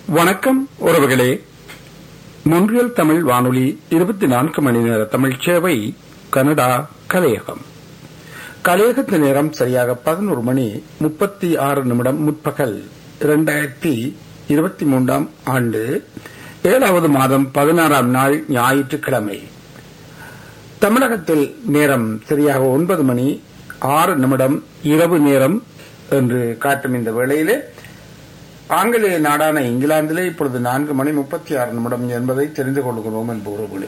வணக்கம் உறவுகளே மொன்றியல் தமிழ் வானொலி இருபத்தி நான்கு மணி நேர தமிழ் சேவை கனடா கலையகம் கலையகத்து நேரம் சரியாக பதினோரு மணி முப்பத்தி ஆறு நிமிடம் முற்பகல் இரண்டாயிரத்தி இருபத்தி மூன்றாம் ஆண்டு ஏழாவது மாதம் பதினாறாம் நாள் ஞாயிற்றுக்கிழமை தமிழகத்தில் நேரம் சரியாக ஒன்பது மணி ஆறு நிமிடம் இரவு நேரம் என்று காட்டும் இந்த வேளையிலே ஆங்கிலேய நாடான இங்கிலாந்திலே இப்பொழுது நான்கு மணி முப்பத்தி ஆறு நிமிடம் என்பதை தெரிந்து கொள்கிறோம் என்பவர்களே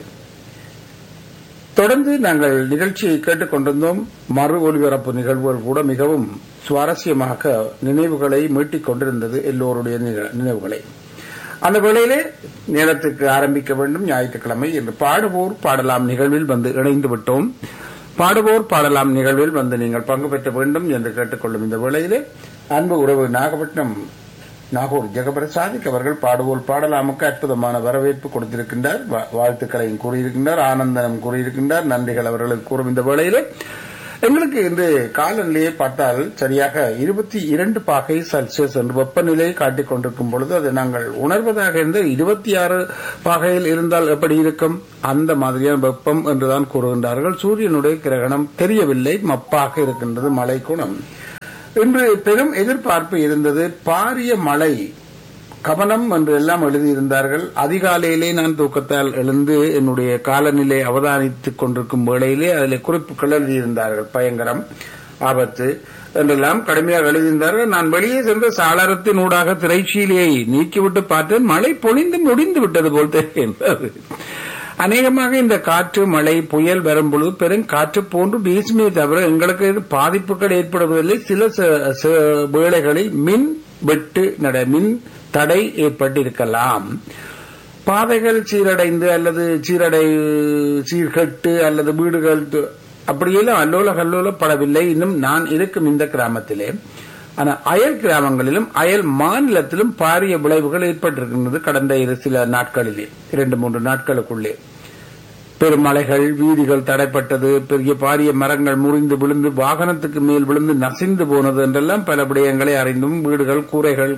தொடர்ந்து நாங்கள் நிகழ்ச்சியை கேட்டுக் கொண்டிருந்தோம் மறு ஒலிபரப்பு நிகழ்வுகள் கூட மிகவும் சுவாரஸ்யமாக நினைவுகளை மீட்டிக் கொண்டிருந்தது எல்லோருடைய நினைவுகளை அந்த வேளையிலே நேரத்துக்கு ஆரம்பிக்க வேண்டும் ஞாயிற்றுக்கிழமை என்று பாடுவோர் பாடலாம் நிகழ்வில் வந்து இணைந்து விட்டோம் பாடுவோர் பாடலாம் நிகழ்வில் வந்து நீங்கள் பங்கு பெற்ற வேண்டும் என்று கேட்டுக்கொள்ளும் இந்த வேளையிலே அன்பு உறவு நாகப்பட்டினம் நாகூர் ஜெகபிரசாதிக் அவர்கள் பாடுவோர் பாடலாமுக்கு அற்புதமான வரவேற்பு கொடுத்திருக்கின்றார் வாழ்த்துக்களையும் கூறியிருக்கின்றார் ஆனந்தனம் கூறியிருக்கின்றார் நன்றிகள் அவர்களுக்கு கூறும் இந்த வேளையிலே எங்களுக்கு இன்று காலநிலையை பார்த்தால் சரியாக இருபத்தி இரண்டு பாகை செல்சியஸ் என்று வெப்பநிலையை காட்டிக் கொண்டிருக்கும் பொழுது அதை நாங்கள் உணர்வதாக இருந்து இருபத்தி ஆறு பாகையில் இருந்தால் எப்படி இருக்கும் அந்த மாதிரியான வெப்பம் என்றுதான் கூறுகின்றார்கள் சூரியனுடைய கிரகணம் தெரியவில்லை மப்பாக இருக்கின்றது மழை குணம் இன்று பெரும் எதிர்பார்ப்பு இருந்தது பாரிய மழை கவனம் என்று எல்லாம் எழுதியிருந்தார்கள் அதிகாலையிலே நான் தூக்கத்தால் எழுந்து என்னுடைய காலநிலை அவதானித்துக் கொண்டிருக்கும் வேளையிலே அதில் குறிப்புகள் எழுதியிருந்தார்கள் பயங்கரம் ஆபத்து என்றெல்லாம் கடுமையாக எழுதியிருந்தார்கள் நான் வெளியே சென்ற சாளரத்தின் ஊடாக திரைச்சீலையை நீக்கிவிட்டு பார்த்தேன் மழை பொழிந்து முடிந்து விட்டது போல் தெரிகின்றது அநேகமாக இந்த காற்று மழை புயல் வரும்பொழுது பெரும் காற்று போன்று வீசுமே தவிர எங்களுக்கு பாதிப்புகள் ஏற்படுவதில்லை சில வேளைகளில் மின் வெட்டு நட மின் தடை ஏற்பட்டிருக்கலாம் பாதைகள் சீரடைந்து அல்லது சீரடை சீர்கட்டு அல்லது வீடுகள் அப்படியெல்லாம் அல்லோல கல்லோலப்படவில்லை இன்னும் நான் இருக்கும் இந்த கிராமத்திலே ஆனால் அயல் கிராமங்களிலும் அயல் மாநிலத்திலும் பாரிய விளைவுகள் ஏற்பட்டிருக்கின்றது கடந்த இரு சில நாட்களிலே இரண்டு மூன்று நாட்களுக்குள்ளே பெருமலைகள் வீதிகள் தடைப்பட்டது பெரிய பாரிய மரங்கள் முறிந்து விழுந்து வாகனத்துக்கு மேல் விழுந்து நசிந்து போனது என்றெல்லாம் பல விடயங்களை அறிந்தும் வீடுகள் கூரைகள்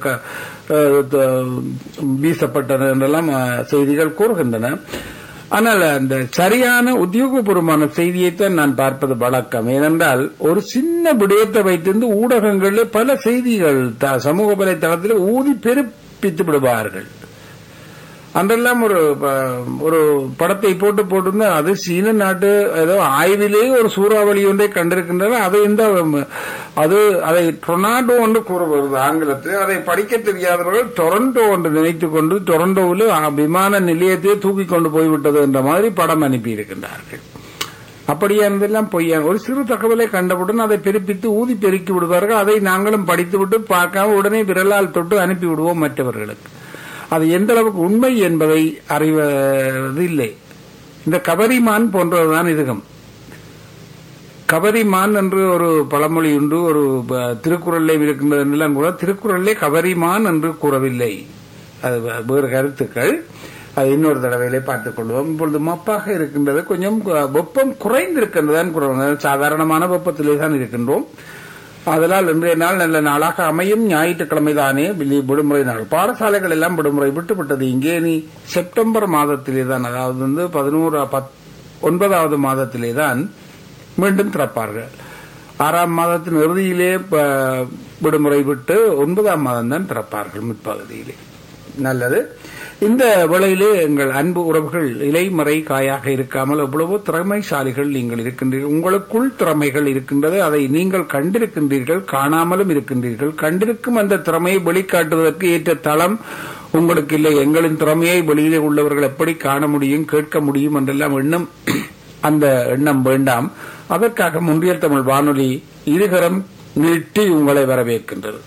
வீசப்பட்டது என்றெல்லாம் செய்திகள் கூறுகின்றன ஆனால் அந்த சரியான உத்தியோகபூர்வமான செய்தியைத்தான் நான் பார்ப்பது வழக்கம் ஏனென்றால் ஒரு சின்ன விடயத்தை வைத்திருந்து ஊடகங்களில் பல செய்திகள் சமூக வலைதளத்தில் ஊதி பெருப்பித்து விடுவார்கள் அன்றெல்லாம் ஒரு ஒரு படத்தை போட்டு போட்டிருந்தா அது சீன நாட்டு ஏதோ ஆய்விலே ஒரு சூறாவளி ஒன்றை கண்டிருக்கின்றன அதை இந்த அது அதை டொனாட்டோ என்று கூறுவது ஆங்கிலத்தில் அதை படிக்க தெரியாதவர்கள் டொரண்டோ என்று நினைத்துக் கொண்டு டொரண்டோவில் விமான நிலையத்தையே தூக்கி கொண்டு போய்விட்டது என்ற மாதிரி படம் அனுப்பி இருக்கின்றார்கள் அப்படியானதெல்லாம் பொய்யா ஒரு சிறு தகவலை கண்டவுடன் அதை பெருப்பித்து ஊதி பெருக்கி விடுவார்கள் அதை நாங்களும் படித்துவிட்டு பார்க்காம உடனே விரலால் தொட்டு அனுப்பி விடுவோம் மற்றவர்களுக்கு அது எந்த அளவுக்கு உண்மை என்பதை அறிவது இல்லை இந்த கபரிமான் போன்றதுதான் இதுகம் கபரிமான் என்று ஒரு பழமொழி உண்டு ஒரு திருக்குறளிலே இருக்கின்றது என்றெல்லாம் கூட திருக்குறளிலே கபரிமான் என்று கூறவில்லை அது வேறு கருத்துக்கள் அது இன்னொரு தடவையிலே பார்த்துக் கொள்வோம் இப்பொழுது மப்பாக இருக்கின்றது கொஞ்சம் வெப்பம் குறைந்திருக்கின்றதான் சாதாரணமான வெப்பத்திலே தான் இருக்கின்றோம் அதனால் இன்றைய நாள் நல்ல நாளாக அமையும் ஞாயிற்றுக்கிழமை தானே விடுமுறை நாள் பாடசாலைகள் எல்லாம் விடுமுறை விட்டுவிட்டது இங்கே நீ செப்டம்பர் மாதத்திலே தான் அதாவது வந்து பதினோரு ஒன்பதாவது மாதத்திலே தான் மீண்டும் திறப்பார்கள் ஆறாம் மாதத்தின் இறுதியிலே விடுமுறை விட்டு ஒன்பதாம் மாதம் தான் திறப்பார்கள் முற்பகுதியிலே நல்லது இந்த வேளையிலே எங்கள் அன்பு உறவுகள் இலைமறை காயாக இருக்காமல் எவ்வளவோ திறமைசாலிகள் நீங்கள் இருக்கின்றீர்கள் உங்களுக்குள் திறமைகள் இருக்கின்றது அதை நீங்கள் கண்டிருக்கின்றீர்கள் காணாமலும் இருக்கின்றீர்கள் கண்டிருக்கும் அந்த திறமையை வெளிக்காட்டுவதற்கு ஏற்ற தளம் உங்களுக்கு இல்லை எங்களின் திறமையை வெளியிலே உள்ளவர்கள் எப்படி காண முடியும் கேட்க முடியும் என்றெல்லாம் எண்ணம் அந்த எண்ணம் வேண்டாம் அதற்காக முன்றியல் தமிழ் வானொலி இருகரம் நீட்டி உங்களை வரவேற்கின்றது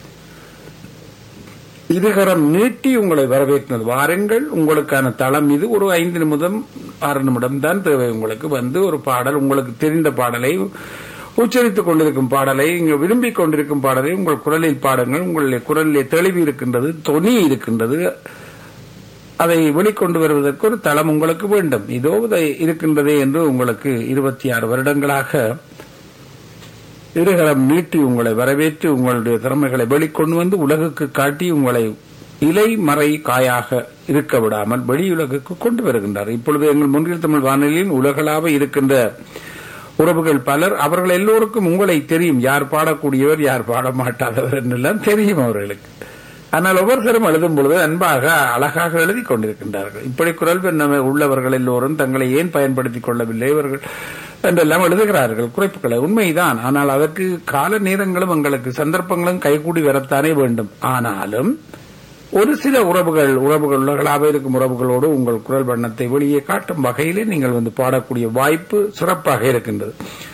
இருகரம் நீட்டி உங்களை வரவேற்கிறது வாருங்கள் உங்களுக்கான தளம் இது ஒரு ஐந்து நிமிடம் ஆறு நிமிடம் தான் தேவை உங்களுக்கு வந்து ஒரு பாடல் உங்களுக்கு தெரிந்த பாடலை உச்சரித்துக் கொண்டிருக்கும் பாடலை இங்கு விரும்பிக் கொண்டிருக்கும் பாடலை உங்கள் குரலில் பாடுங்கள் உங்களுடைய குரலிலே தெளிவு இருக்கின்றது தொனி இருக்கின்றது அதை வெளிக்கொண்டு வருவதற்கு ஒரு தளம் உங்களுக்கு வேண்டும் இதோ இருக்கின்றதே என்று உங்களுக்கு இருபத்தி ஆறு வருடங்களாக இருகரம் நீட்டி உங்களை வரவேற்று உங்களுடைய திறமைகளை வெளிக்கொண்டு வந்து உலகுக்கு காட்டி உங்களை இலை மறை காயாக இருக்க விடாமல் வெளியுலகுக்கு கொண்டு வருகின்றார் இப்பொழுது எங்கள் முன்னில் தமிழ் வானொலியில் உலகளாக இருக்கின்ற உறவுகள் பலர் அவர்கள் எல்லோருக்கும் உங்களை தெரியும் யார் பாடக்கூடியவர் யார் பாட மாட்டாதவர் என்றெல்லாம் தெரியும் அவர்களுக்கு ஆனால் ஒவ்வொருத்தரும் எழுதும் பொழுது அன்பாக அழகாக எழுதி கொண்டிருக்கின்றார்கள் இப்படி குரல் பெண்ணமை உள்ளவர்கள் எல்லோரும் தங்களை ஏன் பயன்படுத்திக் கொள்ளவில்லை இவர்கள் என்றெல்லாம் எழுதுகிறார்கள் குறைப்புகளை உண்மைதான் ஆனால் அதற்கு கால நேரங்களும் எங்களுக்கு சந்தர்ப்பங்களும் கைகூடி வரத்தானே வேண்டும் ஆனாலும் ஒரு சில உறவுகள் உறவுகள் உலகளாக இருக்கும் உறவுகளோடு உங்கள் குரல் வண்ணத்தை வெளியே காட்டும் வகையிலே நீங்கள் வந்து பாடக்கூடிய வாய்ப்பு சிறப்பாக இருக்கின்றது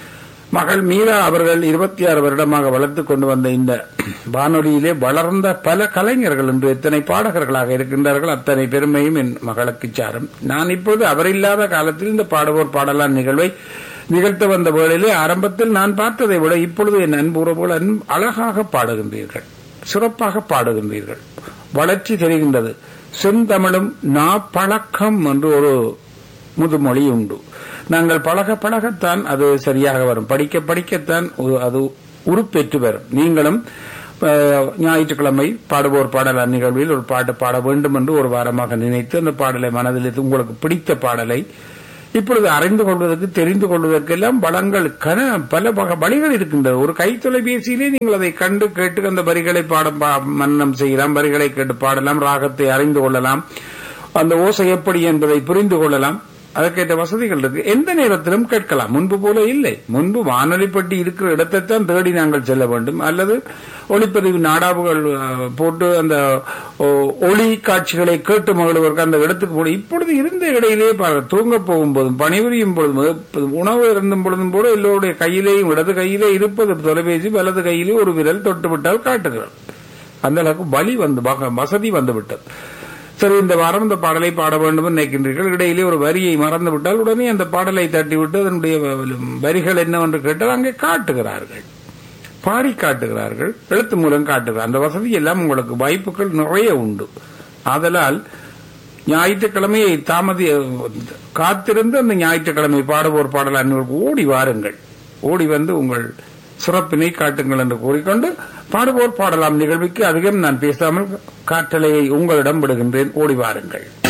மகள் மீரா அவர்கள் இருபத்தி ஆறு வருடமாக வளர்த்துக் கொண்டு வந்த இந்த வானொலியிலே வளர்ந்த பல கலைஞர்கள் என்று எத்தனை பாடகர்களாக இருக்கின்றார்கள் அத்தனை பெருமையும் என் மகளுக்கு சாரும் நான் இப்போது அவரில்லாத காலத்தில் இந்த பாடுவோர் பாடலான் நிகழ்வை நிகழ்த்த வந்த வேளையிலே ஆரம்பத்தில் நான் பார்த்ததை விட இப்பொழுது என் அன்பு உறவுகள் அன்பு அழகாக பாடுகின்றீர்கள் சிறப்பாக பாடுகின்றீர்கள் வளர்ச்சி தெரிகின்றது செந்தமிழும் நா பழக்கம் என்று ஒரு முதுமொழி உண்டு நாங்கள் பழக பழகத்தான் அது சரியாக வரும் படிக்க படிக்கத்தான் ஒரு- அது உருப்பெற்று வரும் நீங்களும் அஹ், ஞாயிற்றுக்கிழமை பாடுவோர் பாடல் நிகழ்வில் ஒரு பாட்டு பாட வேண்டும் என்று ஒரு வாரமாக நினைத்து அந்த பாடலை மனதில் வைத்து உங்களுக்கு பிடித்த பாடலை இப்பொழுது அறிந்து கொள்வதற்கு தெரிந்து கொள்வதற்கெல்லாம் வளங்கள் கன பல வகை வழிகள் இருக்கின்றன ஒரு கை தொலைபேசியிலே நீங்கள் அதை கண்டு கேட்டு அந்த வரிகளை பாட பா- மன்னம் செய்யலாம் வரிகளை கேட்டு பாடலாம் ராகத்தை அறிந்து கொள்ளலாம் அந்த ஓசை எப்படி என்பதை புரிந்து கொள்ளலாம் அதற்கேற்ற வசதிகள் இருக்கு எந்த நேரத்திலும் கேட்கலாம் முன்பு போல இல்லை முன்பு வானொலி பெட்டி இருக்கிற இடத்தைத்தான் தேடி நாங்கள் செல்ல வேண்டும் அல்லது ஒளிப்பதிவு நாடாவுகள் அஹ், போட்டு அந்த ஓ, ஒளி காட்சிகளை கேட்டு மகிழ்வதற்கு அந்த இடத்துக்கு போட இப்பொழுது இருந்த இடையிலே பாருங்க, தூங்க போகும்போதும் பணிபுரியும் பொழுதும் உணவு இருந்தும் பொழுதும் போல எல்லோருடைய கையிலேயும் இடது கையிலே இருப்பது தொலைபேசி வலது கையிலே ஒரு விரல் தொட்டு விட்டால் காட்டுகிறது அந்த அளவுக்கு வழி வந்து வக- வசதி வந்து விட்டது சரி இந்த வாரம் இந்த பாடலை பாட வேண்டும் என்று நினைக்கின்றீர்கள் இடையிலே ஒரு வரியை மறந்து விட்டால் உடனே அந்த பாடலை தட்டிவிட்டு அதனுடைய வ- வரிகள் என்னவென்று கேட்டால் அங்கே காட்டுகிறார்கள் பாடி காட்டுகிறார்கள் எழுத்து மூலம் காட்டுகிறார் அந்த வசதி எல்லாம் உங்களுக்கு வாய்ப்புகள் நிறைய உண்டு ஆதலால் ஞாயிற்றுக்கிழமையை தாமதி காத்திருந்து அந்த ஞாயிற்றுக்கிழமை பாடுவோர் பாடல் அன்பர்களுக்கு ஓடி வாருங்கள் ஓடி வந்து உங்கள் சிறப்பினை காட்டுங்கள் என்று கூறிக்கொண்டு பாடுவோர் பாடலாம் நிகழ்வுக்கு அதிகம் நான் பேசாமல் காற்றலையை உங்களிடம் விடுகின்றேன் ஓடி வாருங்கள்